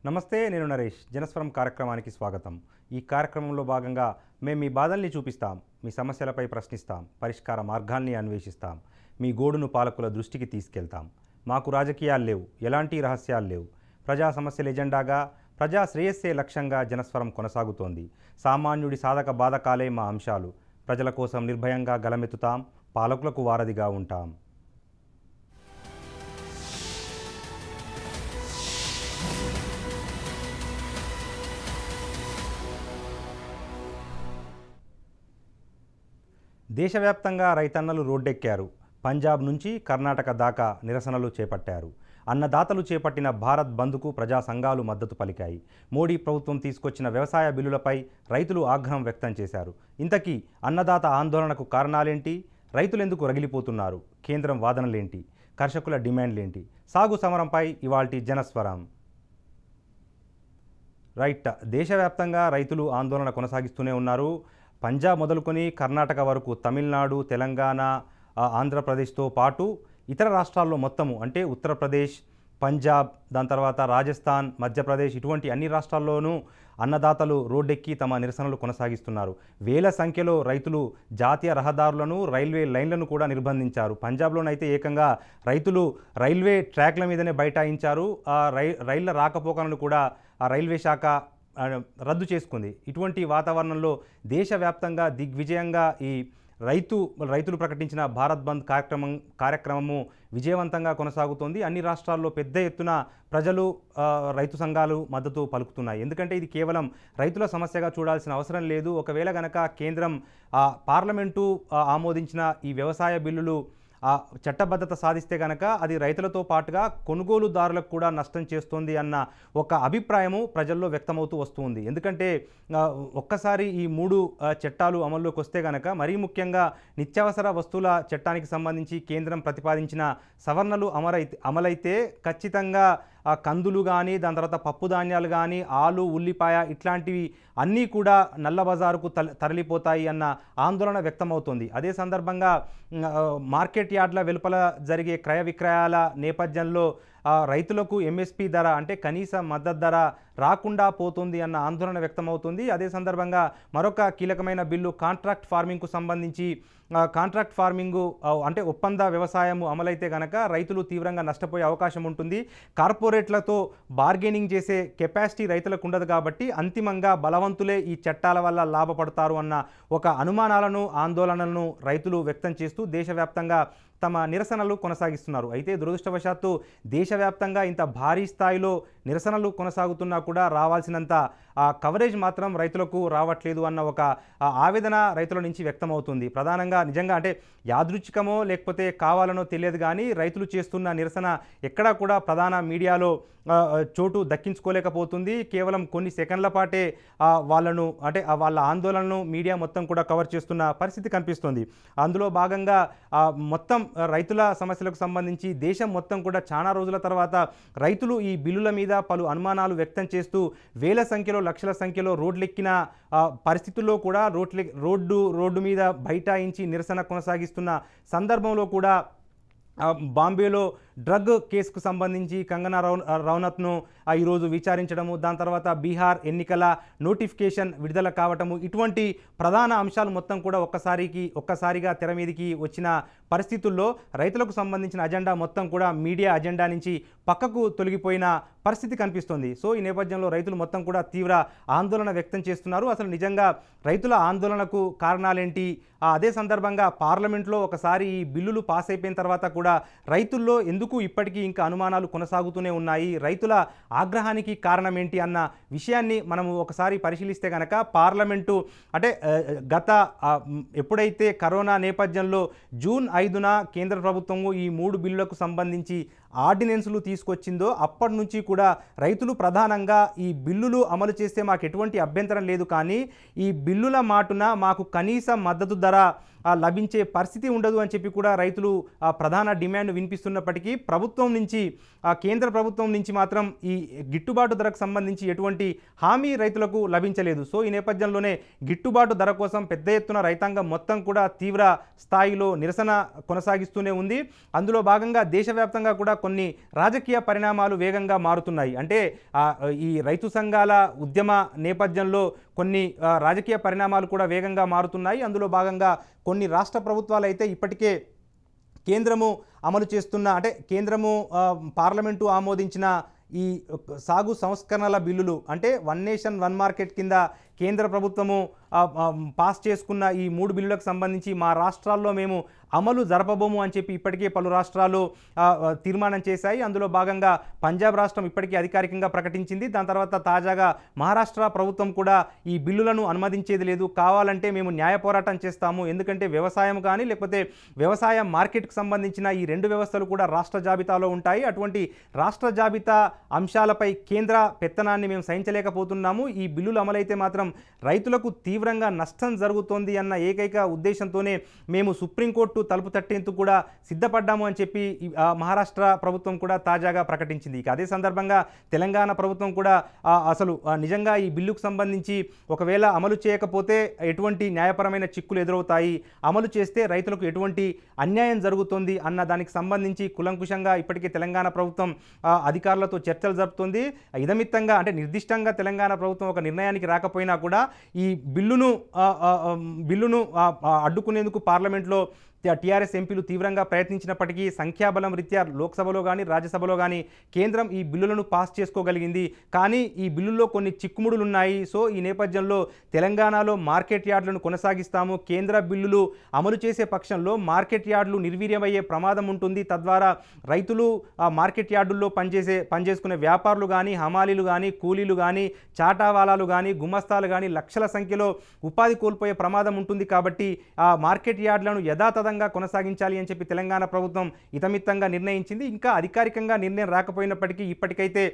నమస్తే నేను నరేష్ జనస్వరం కార్యక్రమానికి స్వాగతం ఈ కార్యక్రమంలో భాగంగా మేము మీ బాధల్ని చూపిస్తాం మీ సమస్యలపై ప్రశ్నిస్తాం పరిష్కార మార్గాల్ని అన్వేషిస్తాం మీ గోడును పాలకుల దృష్టికి తీసుకెళ్తాం మాకు రాజకీయాలు లేవు ఎలాంటి రహస్యాలు లేవు ప్రజా సమస్యల ఎజెండాగా ప్రజా శ్రేయస్సే లక్ష్యంగా జనస్వరం కొనసాగుతోంది సామాన్యుడి సాధక బాధకాలే మా అంశాలు ప్రజల కోసం నిర్భయంగా గలమెత్తుతాం పాలకులకు వారధిగా ఉంటాం దేశవ్యాప్తంగా రైతన్నలు రోడ్డెక్కారు పంజాబ్ నుంచి కర్ణాటక దాకా నిరసనలు చేపట్టారు అన్నదాతలు చేపట్టిన భారత్ బంద్కు ప్రజా సంఘాలు మద్దతు పలికాయి మోడీ ప్రభుత్వం తీసుకొచ్చిన వ్యవసాయ బిల్లులపై రైతులు ఆగ్రహం వ్యక్తం చేశారు ఇంతకీ అన్నదాత ఆందోళనకు కారణాలేంటి రైతులెందుకు రగిలిపోతున్నారు కేంద్రం వాదనలేంటి కర్షకుల డిమాండ్లేంటి సాగు సమరంపై ఇవాల్టి జనస్వరం రైట్ దేశవ్యాప్తంగా రైతులు ఆందోళన కొనసాగిస్తూనే ఉన్నారు పంజాబ్ మొదలుకొని కర్ణాటక వరకు తమిళనాడు తెలంగాణ ఆ, ఆంధ్రప్రదేశ్తో పాటు ఇతర రాష్ట్రాల్లో మొత్తము అంటే ఉత్తరప్రదేశ్ పంజాబ్ దాని తర్వాత రాజస్థాన్ మధ్యప్రదేశ్ ఇటువంటి అన్ని రాష్ట్రాల్లోనూ అన్నదాతలు రోడ్డెక్కి తమ నిరసనలు కొనసాగిస్తున్నారు వేల సంఖ్యలో రైతులు జాతీయ రహదారులను రైల్వే లైన్లను కూడా నిర్బంధించారు పంజాబ్లోనైతే ఏకంగా రైతులు రైల్వే ట్రాక్ల మీదనే బైఠాయించారు ఆ రై రైళ్ల రాకపోకలను కూడా ఆ రైల్వే శాఖ ఆ, రద్దు చేసుకుంది ఇటువంటి వాతావరణంలో దేశవ్యాప్తంగా దిగ్విజయంగా ఈ రైతు రైతులు ప్రకటించిన భారత్ బంద్ కార్యక్రమం కార్యక్రమము విజయవంతంగా కొనసాగుతోంది అన్ని రాష్ట్రాల్లో పెద్ద ఎత్తున ప్రజలు ఆ, రైతు సంఘాలు మద్దతు పలుకుతున్నాయి ఎందుకంటే ఇది కేవలం రైతుల సమస్యగా చూడాల్సిన అవసరం లేదు ఒకవేళ గనక కేంద్రం ఆ, పార్లమెంటు ఆ, ఆమోదించిన ఈ వ్యవసాయ బిల్లులు ఆ చట్టబద్ధత సాధిస్తే కనుక అది రైతులతో పాటుగా కొనుగోలుదారులకు కూడా నష్టం చేస్తుంది అన్న ఒక అభిప్రాయము ప్రజల్లో వ్యక్తమవుతూ వస్తుంది ఎందుకంటే ఆ, ఒక్కసారి ఈ మూడు ఆ, చట్టాలు అమల్లోకి వస్తే కనుక మరీ ముఖ్యంగా నిత్యావసర వస్తువుల చట్టానికి సంబంధించి కేంద్రం ప్రతిపాదించిన సవరణలు అమరైతే అమలైతే ఖచ్చితంగా ఆ కందులు కానీ దాని తర్వాత పప్పు ధాన్యాలు కానీ ఆలు ఉల్లిపాయ ఇట్లాంటివి అన్నీ కూడా నల్ల బజారుకు తల తరలిపోతాయి అన్న ఆందోళన వ్యక్తమవుతోంది అదే సందర్భంగా మ్, ఆ, మార్కెట్ యార్డ్ల వెలుపల జరిగే క్రయ విక్రయాల నేపథ్యంలో ఆ, రైతులకు ఎంఎస్పి ధర అంటే కనీస మద్దతు ధర రాకుండా పోతుంది అన్న ఆందోళన వ్యక్తమవుతుంది అదే సందర్భంగా మరొక కీలకమైన బిల్లు కాంట్రాక్ట్ ఫార్మింగ్కు సంబంధించి ఆ, కాంట్రాక్ట్ ఫార్మింగు ఆ, అంటే ఒప్పంద వ్యవసాయము అమలైతే కనుక రైతులు తీవ్రంగా నష్టపోయే అవకాశం ఉంటుంది కార్పొరేట్లతో బార్గెనింగ్ చేసే కెపాసిటీ రైతులకు ఉండదు కాబట్టి అంతిమంగా బలవంతులే ఈ చట్టాల వల్ల లాభపడతారు అన్న ఒక అనుమానాలను ఆందోళనలను రైతులు వ్యక్తం చేస్తూ దేశవ్యాప్తంగా తమ నిరసనలు కొనసాగిస్తున్నారు అయితే దురదృష్టవశాత్తు దేశవ్యాప్తంగా ఇంత భారీ స్థాయిలో నిరసనలు కొనసాగుతున్నా కూడా రావాల్సినంత ఆ కవరేజ్ మాత్రం రైతులకు రావట్లేదు అన్న ఒక ఆ, ఆవేదన రైతుల నుంచి వ్యక్తమవుతుంది ప్రధానంగా నిజంగా అంటే యాదృచ్ఛికమో లేకపోతే కావాలనో తెలియదు కానీ రైతులు చేస్తున్న నిరసన ఎక్కడా కూడా ప్రధాన మీడియాలో ఆ, ఆ, చోటు దక్కించుకోలేకపోతుంది కేవలం కొన్ని సెకండ్ల పాటే ఆ, వాళ్ళను అంటే ఆ వాళ్ళ ఆందోళనను మీడియా మొత్తం కూడా కవర్ చేస్తున్న పరిస్థితి కనిపిస్తుంది అందులో భాగంగా ఆ, మొత్తం రైతుల సమస్యలకు సంబంధించి దేశం మొత్తం కూడా చాలా రోజుల తర్వాత రైతులు ఈ బిల్లుల మీద పలు అనుమానాలు వ్యక్తం చేస్తూ వేల సంఖ్యలో లక్షల సంఖ్యలో రోడ్లెక్కిన ఆ, పరిస్థితుల్లో కూడా రోడ్లె రోడ్డు రోడ్డు మీద బైఠాయించి నిరసన కొనసాగిస్తున్న సందర్భంలో కూడా ఆ, బాంబేలో డ్రగ్ కేసుకు సంబంధించి కంగనా రౌ రౌనత్ను ఆ, ఈరోజు విచారించడము దాని తర్వాత బీహార్ ఎన్నికల నోటిఫికేషన్ విడుదల కావటము ఇటువంటి ప్రధాన అంశాలు మొత్తం కూడా ఒక్కసారికి ఒక్కసారిగా తెర మీదికి వచ్చిన పరిస్థితుల్లో రైతులకు సంబంధించిన అజెండా మొత్తం కూడా మీడియా అజెండా నుంచి పక్కకు తొలగిపోయిన పరిస్థితి కనిపిస్తుంది సో ఈ నేపథ్యంలో రైతులు మొత్తం కూడా తీవ్ర ఆందోళన వ్యక్తం చేస్తున్నారు అసలు నిజంగా రైతుల ఆందోళనకు కారణాలేంటి ఆ, అదే సందర్భంగా పార్లమెంట్లో ఒకసారి ఈ బిల్లులు పాస్ అయిపోయిన తర్వాత కూడా రైతుల్లో ఎందుకు ఇప్పటికీ ఇంకా అనుమానాలు కొనసాగుతూనే ఉన్నాయి రైతుల ఆగ్రహానికి కారణం ఏంటి అన్న విషయాన్ని మనము ఒకసారి పరిశీలిస్తే కనుక పార్లమెంటు అంటే ఆ, గత ఆ, మ్, ఎప్పుడైతే కరోనా నేపథ్యంలో జూన్ ఐదున కేంద్ర ప్రభుత్వము ఈ మూడు బిల్లులకు సంబంధించి ఆర్డినెన్స్లు తీసుకొచ్చిందో అప్పటి నుంచి కూడా రైతులు ప్రధానంగా ఈ బిల్లులు అమలు చేస్తే మాకు ఎటువంటి అభ్యంతరం లేదు కానీ ఈ బిల్లుల మాటున మాకు కనీస మద్దతు ధర ఆ, లభించే పరిస్థితి ఉండదు అని చెప్పి కూడా రైతులు ఆ, ప్రధాన డిమాండ్ వినిపిస్తున్నప్పటికీ ప్రభుత్వం నుంచి ఆ కేంద్ర ప్రభుత్వం నుంచి మాత్రం ఈ గిట్టుబాటు ధరకు సంబంధించి ఎటువంటి హామీ రైతులకు లభించలేదు సో ఈ నేపథ్యంలోనే గిట్టుబాటు ధర కోసం పెద్ద ఎత్తున రైతాంగం మొత్తం కూడా తీవ్ర స్థాయిలో నిరసన కొనసాగిస్తూనే ఉంది అందులో భాగంగా దేశవ్యాప్తంగా కూడా కొన్ని రాజకీయ పరిణామాలు వేగంగా మారుతున్నాయి అంటే ఆ, ఈ రైతు సంఘాల ఉద్యమ నేపథ్యంలో కొన్ని ఆ, రాజకీయ పరిణామాలు కూడా వేగంగా మారుతున్నాయి అందులో భాగంగా కొన్ని రాష్ట్ర ప్రభుత్వాలు అయితే ఇప్పటికే కేంద్రము అమలు చేస్తున్న అంటే కేంద్రము ఆ, పార్లమెంటు ఆమోదించిన ఈ సాగు సంస్కరణల బిల్లులు అంటే వన్ నేషన్ వన్ మార్కెట్ కింద కేంద్ర ప్రభుత్వము ఆ, ఆ, పాస్ చేసుకున్న ఈ మూడు బిల్లులకు సంబంధించి మా రాష్ట్రాల్లో మేము అమలు జరపబోము అని చెప్పి ఇప్పటికే పలు రాష్ట్రాలు ఆ, ఆ, తీర్మానం చేశాయి అందులో భాగంగా పంజాబ్ రాష్ట్రం ఇప్పటికే అధికారికంగా ప్రకటించింది దాని తర్వాత తాజాగా మహారాష్ట్ర ప్రభుత్వం కూడా ఈ బిల్లులను అనుమతించేది లేదు కావాలంటే మేము న్యాయ పోరాటం చేస్తాము ఎందుకంటే వ్యవసాయం కానీ లేకపోతే వ్యవసాయ మార్కెట్కి సంబంధించిన ఈ రెండు వ్యవస్థలు కూడా రాష్ట్ర జాబితాలో ఉంటాయి అటువంటి రాష్ట్ర జాబితా అంశాలపై కేంద్ర పెత్తనాన్ని మేము సహించలేకపోతున్నాము ఈ బిల్లులు అమలైతే మాత్రం రైతులకు తీవ్రంగా నష్టం జరుగుతోంది అన్న ఏకైక ఉద్దేశంతోనే మేము సుప్రీంకోర్టు తలుపు తట్టేందుకు కూడా సిద్ధపడ్డాము అని చెప్పి ఈ, ఆ, మహారాష్ట్ర ప్రభుత్వం కూడా తాజాగా ప్రకటించింది ఇక అదే సందర్భంగా తెలంగాణ ప్రభుత్వం కూడా ఆ, అసలు ఆ, నిజంగా ఈ బిల్లుకు సంబంధించి ఒకవేళ అమలు చేయకపోతే ఎటువంటి న్యాయపరమైన చిక్కులు ఎదురవుతాయి అమలు చేస్తే రైతులకు ఎటువంటి అన్యాయం జరుగుతుంది అన్న దానికి సంబంధించి కులంకుశంగా ఇప్పటికే తెలంగాణ ప్రభుత్వం ఆ, అధికారులతో చర్చలు జరుపుతుంది ఇదమిత్తంగా అంటే నిర్దిష్టంగా తెలంగాణ ప్రభుత్వం ఒక నిర్ణయానికి రాకపోయినా కూడా ఈ బిల్లును ఆ, ఆ, ఆ, బిల్లును ఆ, ఆ, అడ్డుకునేందుకు పార్లమెంట్లో టీఆర్ఎస్ ఎంపీలు తీవ్రంగా ప్రయత్నించినప్పటికీ సంఖ్యాబలం రీత్యా లోక్సభలో కానీ రాజ్యసభలో కానీ కేంద్రం ఈ బిల్లులను పాస్ చేసుకోగలిగింది కానీ ఈ బిల్లుల్లో కొన్ని చిక్కుముడులు ఉన్నాయి సో ఈ నేపథ్యంలో తెలంగాణలో మార్కెట్ యార్డులను కొనసాగిస్తాము కేంద్ర బిల్లులు అమలు చేసే పక్షంలో మార్కెట్ యార్డులు నిర్వీర్యమయ్యే ప్రమాదం ఉంటుంది తద్వారా రైతులు ఆ మార్కెట్ యార్డుల్లో పనిచేసే పనిచేసుకునే వ్యాపారులు కానీ హమాలీలు కానీ కూలీలు కానీ చాటావాలాలు కానీ గుమస్తాలు కానీ లక్షల సంఖ్యలో ఉపాధి కోల్పోయే ప్రమాదం ఉంటుంది కాబట్టి ఆ మార్కెట్ యార్డులను యథాతథంగా కొనసాగించాలి అని చెప్పి తెలంగాణ ప్రభుత్వం ఇతమిత్తంగా నిర్ణయించింది ఇంకా అధికారికంగా నిర్ణయం రాకపోయినప్పటికీ ఇప్పటికైతే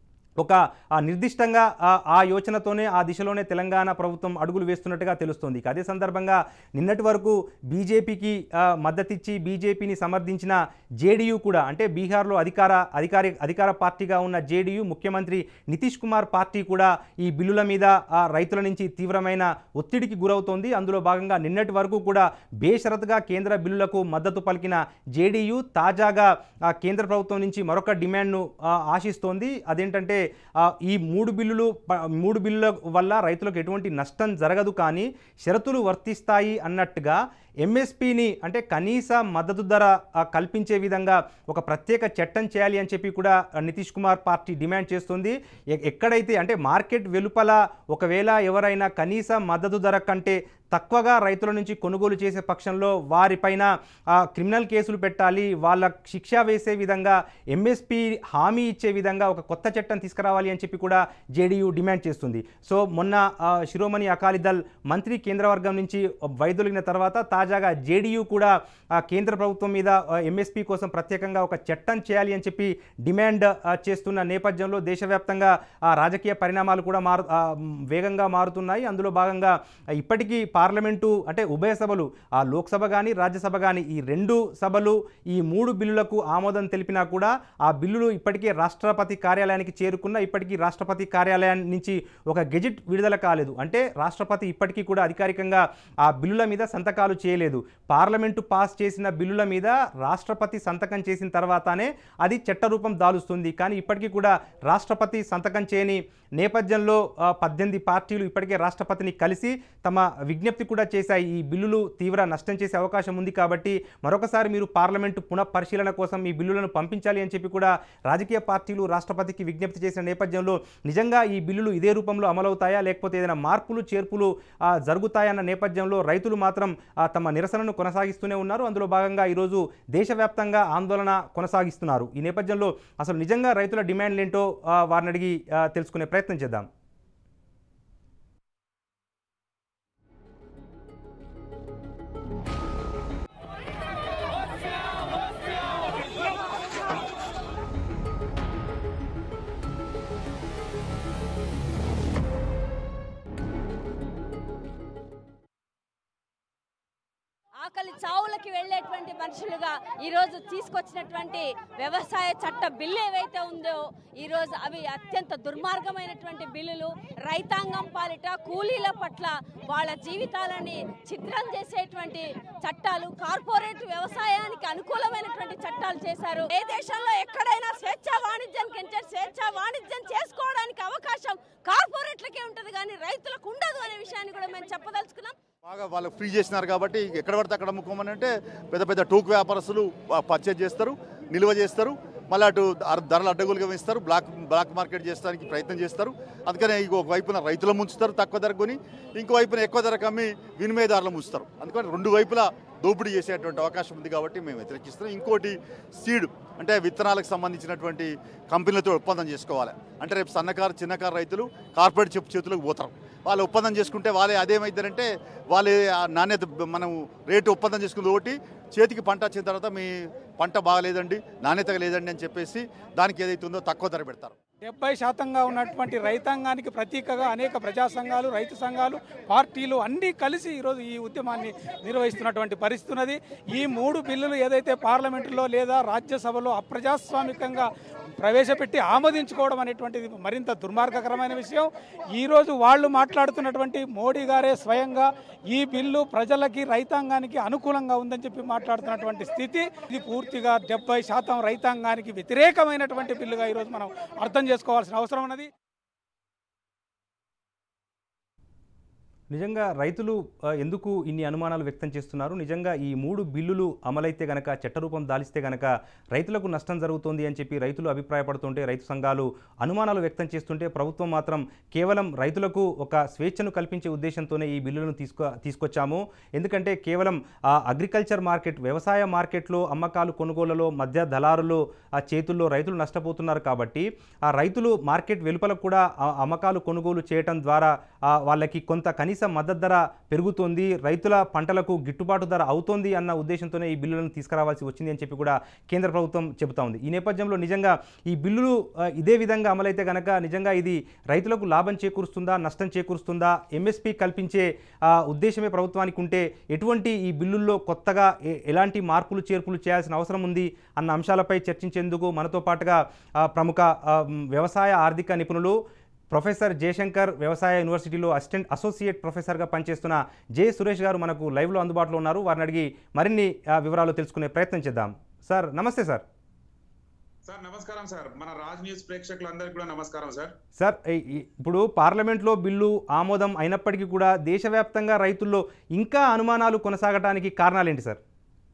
ఒక ఆ నిర్దిష్టంగా ఆ- ఆ యోచనతోనే ఆ దిశలోనే తెలంగాణ ప్రభుత్వం అడుగులు వేస్తున్నట్టుగా తెలుస్తోంది ఇక అదే సందర్భంగా నిన్నటి వరకు బీజేపీకి మద్దతిచ్చి బీజేపీని సమర్థించిన జేడీయూ కూడా అంటే బీహార్లో అధికార అధికారి అధికార పార్టీగా ఉన్న జేడీయూ ముఖ్యమంత్రి నితీష్ కుమార్ పార్టీ కూడా ఈ బిల్లుల మీద ఆ రైతుల నుంచి తీవ్రమైన ఒత్తిడికి గురవుతోంది అందులో భాగంగా నిన్నటి వరకు కూడా బేషరతుగా కేంద్ర బిల్లులకు మద్దతు పలికిన జేడీయూ తాజాగా ఆ కేంద్ర ప్రభుత్వం నుంచి మరొక డిమాండ్ను ఆ, ఆశిస్తోంది అదేంటంటే ఆ, ఈ మూడు బిల్లులు ప- మూడు బిల్లుల వల్ల రైతులకు ఎటువంటి నష్టం జరగదు కానీ షరతులు వర్తిస్తాయి అన్నట్టుగా ఎంఎస్పిని అంటే కనీస మద్దతు ధర ఆ, కల్పించే విధంగా ఒక ప్రత్యేక చట్టం చేయాలి అని చెప్పి కూడా ఆ, నితీష్ కుమార్ పార్టీ డిమాండ్ చేస్తుంది ఎ- ఎక్కడైతే అంటే మార్కెట్ వెలుపల ఒకవేళ ఎవరైనా కనీస మద్దతు ధర కంటే తక్కువగా రైతుల నుంచి కొనుగోలు చేసే పక్షంలో వారిపైన ఆ, క్రిమినల్ కేసులు పెట్టాలి వాళ్ళ శిక్ష వేసే విధంగా ఎంఎస్పి హామీ ఇచ్చే విధంగా ఒక కొత్త చట్టం తీసుకురావాలి అని చెప్పి కూడా జేడీయూ డిమాండ్ చేస్తుంది సో మొన్న ఆ, శిరోమణి అకాలీదల్ మంత్రి కేంద్రవర్గం నుంచి వైదొలిగిన తర్వాత తాజాగా జేడీయూ కూడా ఆ, కేంద్ర ప్రభుత్వం మీద ఎంఎస్పి కోసం ప్రత్యేకంగా ఒక చట్టం చేయాలి అని చెప్పి డిమాండ్ ఆ, చేస్తున్న నేపథ్యంలో దేశవ్యాప్తంగా ఆ, రాజకీయ పరిణామాలు కూడా మారు ఆ, మ్, వేగంగా మారుతున్నాయి అందులో భాగంగా ఆ, ఇప్పటికీ పార్లమెంటు అంటే ఉభయ సభలు ఆ లోక్సభ కానీ రాజ్యసభ కానీ ఈ రెండు సభలు ఈ మూడు బిల్లులకు ఆమోదం తెలిపినా కూడా ఆ బిల్లులు ఇప్పటికే రాష్ట్రపతి కార్యాలయానికి చేరుకున్న ఇప్పటికీ రాష్ట్రపతి కార్యాలయం నుంచి ఒక గెజిట్ విడుదల కాలేదు అంటే రాష్ట్రపతి ఇప్పటికీ కూడా అధికారికంగా ఆ బిల్లుల మీద సంతకాలు చేయలేదు పార్లమెంటు పాస్ చేసిన బిల్లుల మీద రాష్ట్రపతి సంతకం చేసిన తర్వాతనే అది చట్టరూపం దాలుస్తుంది కానీ ఇప్పటికీ కూడా రాష్ట్రపతి సంతకం చేయని నేపథ్యంలో ఆ, పద్దెనిమిది పార్టీలు ఇప్పటికే రాష్ట్రపతిని కలిసి తమ విజ్ఞప్తి కూడా చేశాయి ఈ బిల్లులు తీవ్ర నష్టం చేసే అవకాశం ఉంది కాబట్టి మరొకసారి మీరు పార్లమెంటు పునఃపరిశీలన కోసం ఈ బిల్లులను పంపించాలి అని చెప్పి కూడా రాజకీయ పార్టీలు రాష్ట్రపతికి విజ్ఞప్తి చేసిన నేపథ్యంలో నిజంగా ఈ బిల్లులు ఇదే రూపంలో అమలవుతాయా లేకపోతే ఏదైనా మార్పులు చేర్పులు ఆ, జరుగుతాయన్న నేపథ్యంలో రైతులు మాత్రం ఆ, తమ నిరసనను కొనసాగిస్తూనే ఉన్నారు అందులో భాగంగా ఈరోజు దేశవ్యాప్తంగా ఆందోళన కొనసాగిస్తున్నారు ఈ నేపథ్యంలో అసలు నిజంగా రైతుల డిమాండ్లు ఏంటో ఆ, వారిని అడిగి ఆ, తెలుసుకునే ప్రయత్నం చేద్దాం ఆకలి చావులకి వెళ్ళేటువంటి మనుషులుగా ఈరోజు తీసుకొచ్చినటువంటి వ్యవసాయ చట్ట బిల్లు ఏవైతే ఉందో ఈరోజు అవి అత్యంత దుర్మార్గమైనటువంటి బిల్లులు రైతాంగం పాలిట కూలీల పట్ల వాళ్ళ జీవితాలని చిత్రం చేసేటువంటి చట్టాలు కార్పొరేట్ వ్యవసాయానికి అనుకూలమైనటువంటి చట్టాలు చేశారు ఏ దేశంలో ఎక్కడైనా స్వేచ్ఛా వాణిజ్యం కంటే స్వేచ్ఛా వాణిజ్యం చేసుకోవడానికి అవకాశం కార్పొరేట్లకే ఉంటుంది కానీ రైతులకు ఉండదు అనే విషయాన్ని కూడా మేము చెప్పదలుచుకున్నాం బాగా వాళ్ళు ఫ్రీ చేసినారు కాబట్టి ఎక్కడ పడితే అక్కడ అమ్ముకోమని అంటే పెద్ద పెద్ద టూక్ వ్యాపారస్తులు పర్చేజ్ చేస్తారు నిల్వ చేస్తారు మళ్ళీ అటు అర- ధరలు అడ్డగోలుగా వేస్తారు బ్లాక్ బ్లాక్ మార్కెట్ చేయడానికి ప్రయత్నం చేస్తారు అందుకనే ఇంకో వైపున రైతులు ముంచుతారు తక్కువ ధర కొని ఇంకో వైపున ఎక్కువ ధరకు అమ్మి వినిమయదారులు ముంచుతారు అందుకని రెండు వైపులా దోపిడీ చేసేటువంటి అవకాశం ఉంది కాబట్టి మేము వ్యతిరేకిస్తున్నాం ఇంకోటి సీడ్ అంటే విత్తనాలకు సంబంధించినటువంటి కంపెనీలతో ఒప్పందం చేసుకోవాలి అంటే రేపు సన్నకారు చిన్నకారు రైతులు కార్పొరేట్ చెప్పు చేతులకు పోతారు వాళ్ళు ఒప్పందం చేసుకుంటే వాళ్ళే అదేమైందంటే వాళ్ళే ఆ నాణ్యత మనం రేటు ఒప్పందం చేసుకుంది ఒకటి చేతికి పంట వచ్చిన తర్వాత మీ పంట బాగలేదండి నాణ్యత లేదండి అని చెప్పేసి దానికి ఏదైతే ఉందో తక్కువ ధర పెడతారు డెబ్బై శాతంగా ఉన్నటువంటి రైతాంగానికి ప్రతీకగా అనేక ప్రజా సంఘాలు రైతు సంఘాలు పార్టీలు అన్నీ కలిసి ఈరోజు ఈ ఉద్యమాన్ని నిర్వహిస్తున్నటువంటి పరిస్థితి ఉన్నది ఈ మూడు బిల్లులు ఏదైతే పార్లమెంటులో లేదా రాజ్యసభలో అప్రజాస్వామికంగా ప్రవేశపెట్టి ఆమోదించుకోవడం అనేటువంటిది మరింత దుర్మార్గకరమైన విషయం ఈరోజు వాళ్ళు మాట్లాడుతున్నటువంటి మోడీ గారే స్వయంగా ఈ బిల్లు ప్రజలకి రైతాంగానికి అనుకూలంగా ఉందని చెప్పి మాట్లాడుతున్నటువంటి స్థితి ఇది పూర్తిగా డెబ్బై శాతం రైతాంగానికి వ్యతిరేకమైనటువంటి బిల్లుగా ఈరోజు మనం అర్థం చేసుకోవాల్సిన అవసరం ఉన్నది నిజంగా రైతులు ఆ, ఎందుకు ఇన్ని అనుమానాలు వ్యక్తం చేస్తున్నారు నిజంగా ఈ మూడు బిల్లులు అమలైతే గనక చట్టరూపం దాలిస్తే గనక రైతులకు నష్టం జరుగుతోంది అని చెప్పి రైతులు అభిప్రాయపడుతుంటే రైతు సంఘాలు అనుమానాలు వ్యక్తం చేస్తుంటే ప్రభుత్వం మాత్రం కేవలం రైతులకు ఒక స్వేచ్ఛను కల్పించే ఉద్దేశంతోనే ఈ బిల్లులను తీసుకు తీసుకొచ్చాము ఎందుకంటే కేవలం ఆ అగ్రికల్చర్ మార్కెట్ వ్యవసాయ మార్కెట్లో అమ్మకాలు కొనుగోళ్లలో మధ్య దళారులు ఆ చేతుల్లో రైతులు నష్టపోతున్నారు కాబట్టి ఆ రైతులు మార్కెట్ వెలుపల కూడా ఆ అమ్మకాలు కొనుగోలు చేయటం ద్వారా ఆ వాళ్ళకి కొంత కనీస మద్దతు ధర పెరుగుతోంది రైతుల పంటలకు గిట్టుబాటు ధర అవుతోంది అన్న ఉద్దేశంతోనే ఈ బిల్లులను తీసుకురావాల్సి వచ్చింది అని చెప్పి కూడా కేంద్ర ప్రభుత్వం చెబుతా ఉంది ఈ నేపథ్యంలో నిజంగా ఈ బిల్లులు ఆ, ఇదే విధంగా అమలైతే గనక నిజంగా ఇది రైతులకు లాభం చేకూరుస్తుందా నష్టం చేకూరుస్తుందా ఎంఎస్పీ కల్పించే ఆ, ఉద్దేశమే ప్రభుత్వానికి ఉంటే ఎటువంటి ఈ బిల్లుల్లో కొత్తగా ఎ- ఎలాంటి మార్పులు చేర్పులు చేయాల్సిన అవసరం ఉంది అన్న అంశాలపై చర్చించేందుకు మనతో పాటుగా ఆ, ప్రముఖ ఆ, మ్, వ్యవసాయ ఆర్థిక నిపుణులు ప్రొఫెసర్ జయశంకర్ వ్యవసాయ యూనివర్సిటీలో అసిస్టెంట్ అసోసియేట్ ప్రొఫెసర్గా పనిచేస్తున్న జే సురేష్ గారు మనకు లైవ్లో అందుబాటులో ఉన్నారు వారిని అడిగి మరిన్ని ఆ, వివరాలు తెలుసుకునే ప్రయత్నం చేద్దాం సార్ నమస్తే సార్ సార్ నమస్కారం సార్ మన రాజ్ న్యూస్ ప్రేక్షకులందరికీ కూడా నమస్కారం సార్ సార్ ఈ- ఈ- ఇప్పుడు పార్లమెంట్లో బిల్లు ఆమోదం అయినప్పటికీ కూడా దేశవ్యాప్తంగా రైతుల్లో ఇంకా అనుమానాలు కొనసాగడానికి కారణాలేంటి సార్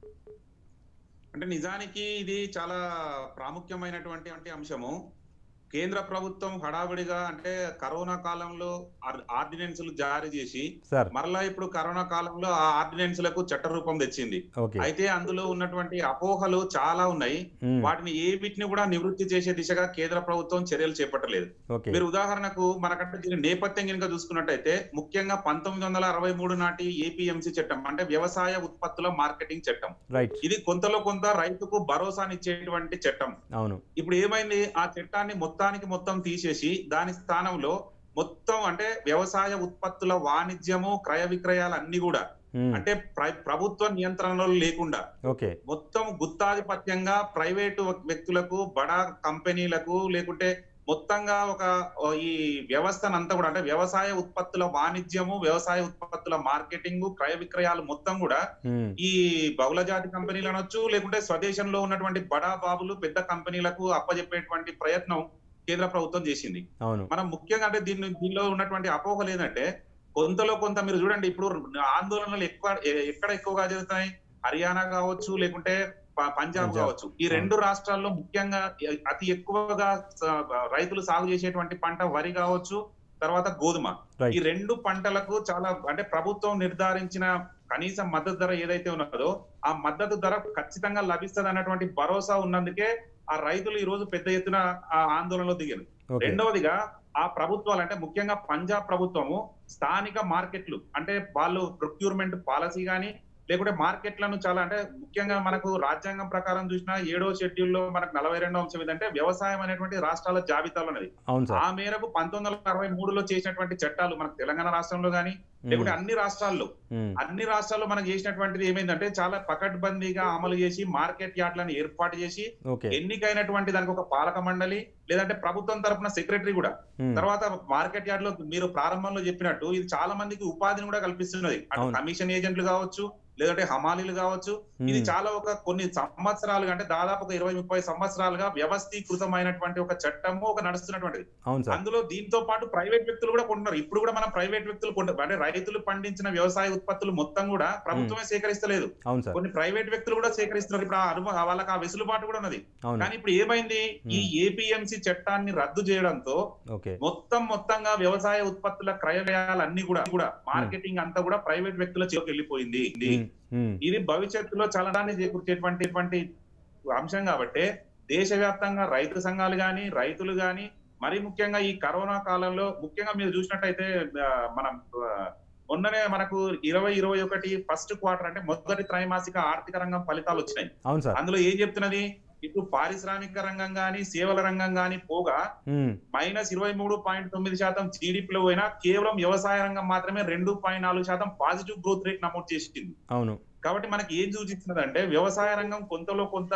అంటే నిజానికి ఇది చాలా ప్రాముఖ్యమైనటువంటి అంటే అంశము కేంద్ర ప్రభుత్వం హడావిడిగా అంటే కరోనా కాలంలో ఆర్- ఆర్డినెన్సులు జారీ చేసి సార్ మరలా ఇప్పుడు కరోనా కాలంలో ఆ ఆర్డినెన్సులకు చట్ట రూపం తెచ్చింది ఓకే అయితే అందులో ఉన్నటువంటి అపోహలు చాలా ఉన్నాయి మ్, వాటిని ఏ వీటిని కూడా నివృత్తి చేసే దిశగా కేంద్ర ప్రభుత్వం చర్యలు చేపట్టలేదు ఓకే మీరు ఉదాహరణకు మనకంటే దీని నేపథ్యం కనుక చూసుకున్నట్టయితే ముఖ్యంగా పంతొమ్మిది వందల అరవై మూడు నాటి ఏపీఎంసీ చట్టం అంటే వ్యవసాయ ఉత్పత్తుల మార్కెటింగ్ చట్టం రైట్ ఇది కొంతలో కొంత రైతుకు భరోసానిచ్చేటువంటి చట్టం అవును ఇప్పుడు ఏమైంది ఆ చట్టాన్ని మొత్తానికి మొత్తం తీసేసి దాని స్థానంలో మొత్తం అంటే వ్యవసాయ ఉత్పత్తుల వాణిజ్యము క్రయ విక్రయాలు అన్ని కూడా మ్, అంటే ప్ర- ప్రభుత్వ నియంత్రణలో లేకుండా ఓకే మొత్తం గుత్తాధిపత్యంగా ప్రైవేటు వ్యక్తులకు బడా కంపెనీలకు లేకుంటే మొత్తంగా ఒక ఓ ఈ వ్యవస్థనంతా కూడా అంటే వ్యవసాయ ఉత్పత్తుల వాణిజ్యము వ్యవసాయ ఉత్పత్తుల మార్కెటింగ్ క్రయ విక్రయాలు మొత్తం కూడా మ్, ఈ బహుళజాతి కంపెనీలు అనొచ్చు లేకుంటే స్వదేశంలో ఉన్నటువంటి బడా బాబులు పెద్ద కంపెనీలకు అప్పజెప్పేటువంటి ప్రయత్నం కేంద్ర ప్రభుత్వం చేసింది అవును మనం ముఖ్యంగా అంటే దీన్ని దీనిలో ఉన్నటువంటి అపోహలు ఏంటంటే కొంతలో కొంత మీరు చూడండి ఇప్పుడు ఆందోళనలు ఎక్కువ ఎ- ఎక్కడ ఎక్కువగా జరుగుతాయి హర్యానా కావచ్చు లేకుంటే ప- పంజాబ్ పంజాబ్. కావచ్చు ఈ రెండు రాష్ట్రాల్లో ముఖ్యంగా ఎ- అతి ఎక్కువగా స- రైతులు సాగు చేసేటువంటి పంట వరి కావచ్చు తర్వాత గోధుమ ఈ రైట్ రెండు పంటలకు చాలా అంటే ప్రభుత్వం నిర్ధారించిన కనీస మద్దతు ధర ఏదైతే ఉన్నదో ఆ మద్దతు ధర ఖచ్చితంగా లభిస్తుంది అన్నటువంటి భరోసా ఉన్నందుకే ఆ రైతులు ఈ రోజు పెద్ద ఎత్తున ఆ ఆందోళనలో దిగారు ఓకే రెండవదిగా ఆ ప్రభుత్వాలు అంటే ముఖ్యంగా పంజాబ్ ప్రభుత్వము స్థానిక మార్కెట్లు అంటే వాళ్ళు ప్రొక్యూర్మెంట్ పాలసీ గాని లేకుంటే మార్కెట్లను చాలా అంటే ముఖ్యంగా మనకు రాజ్యాంగం ప్రకారం చూసినా ఏడో షెడ్యూల్ లో మనకు నలభై రెండో అంశం ఏంటంటే వ్యవసాయం అనేటువంటి రాష్ట్రాల జాబితాలో ఉన్నది అవును సార్ ఆ మేరకు పంతొమ్మిది వందల అరవై మూడులో చేసినటువంటి చట్టాలు మనకు తెలంగాణ రాష్ట్రంలో గాని లేకుంటే అన్ని రాష్ట్రాల్లో ఉమ్, అన్ని రాష్ట్రాల్లో మనం చేసినటువంటిది ఏమైందంటే చాలా పకడ్బందీగా అమలు చేసి మార్కెట్ యార్డ్లను ఏర్పాటు చేసి ఓకే ఎన్నికైనటువంటి దానికి ఒక పాలక మండలి లేదంటే ప్రభుత్వం తరపున సెక్రటరీ కూడా ఉమ్, తర్వాత మార్కెట్ యార్డ్ లో మీరు ప్రారంభంలో చెప్పినట్టు ఇది చాలా మందికి ఉపాధిని కూడా కల్పిస్తున్నది అటు అవును. కమిషన్ ఏజెంట్లు కావచ్చు లేదంటే హమాలీలు కావచ్చు ఇది ఉమ్, చాలా ఒక కొన్ని సంవత్సరాలుగా అంటే దాదాపు ఒక ఇరవై ముప్పై సంవత్సరాలుగా వ్యవస్థీకృతమైనటువంటి ఒక చట్టము ఒక నడుస్తున్నటువంటిది అవును సార్ అందులో దీంతో పాటు ప్రైవేట్ వ్యక్తులు కూడా కొంటున్నారు ఇప్పుడు కూడా మనం ప్రైవేట్ వ్యక్తులు కొంటారు అంటే రైతులు పండించిన వ్యవసాయ ఉత్పత్తులు మొత్తం కూడా ప్రభుత్వమే సేకరిస్తలేదు అవును సార్ కొన్ని ప్రైవేట్ వ్యక్తులు కూడా సేకరిస్తున్నారు ఇప్పుడు ఆ అనుభవం వాళ్ళకి ఆ వెసులుబాటు కూడా ఉన్నది అవును కానీ ఇప్పుడు ఏమైంది ఈ ఏపీఎంసీ చట్టాన్ని రద్దు చేయడంతో ఓకే మొత్తం మొత్తంగా వ్యవసాయ ఉత్పత్తుల క్రయ వ్యయాలన్నీ కూడా కూడా మార్కెటింగ్ అంతా కూడా ప్రైవేట్ వ్యక్తుల చేతికి వెళ్ళిపోయింది ఇది- ఉమ్, ఉమ్, ఇది భవిష్యత్తులో చలనాన్ని చేకూర్చేటువంటి అంశం కాబట్టి దేశవ్యాప్తంగా రైతు సంఘాలు గాని రైతులు గాని మరి ముఖ్యంగా ఈ కరోనా కాలంలో ముఖ్యంగా మీరు చూసినట్టయితే ఆ, మనం ఆ, మొన్ననే మనకు ఇరవై ఇరవై ఒకటి ఫస్ట్ క్వార్టర్ అంటే మొదటి త్రైమాసిక ఆర్థిక రంగం ఫలితాలు వచ్చినాయి అవును సార్ అందులో ఏం చెప్తున్నది ఇటు పారిశ్రామిక రంగం గాని సేవల రంగం గాని పోగా ఉమ్, మైనస్ ఇరవై మూడు పాయింట్ తొమ్మిది శాతం జీడిపిలో పోయినా కేవలం వ్యవసాయ రంగం మాత్రమే రెండు పాయింట్ నాలుగు శాతం పాజిటివ్ గ్రోత్ రేట్ నమోదు చేసింది అవును కాబట్టి మనకి ఏం సూచిస్తున్నది అంటే వ్యవసాయ రంగం కొంతలో కొంత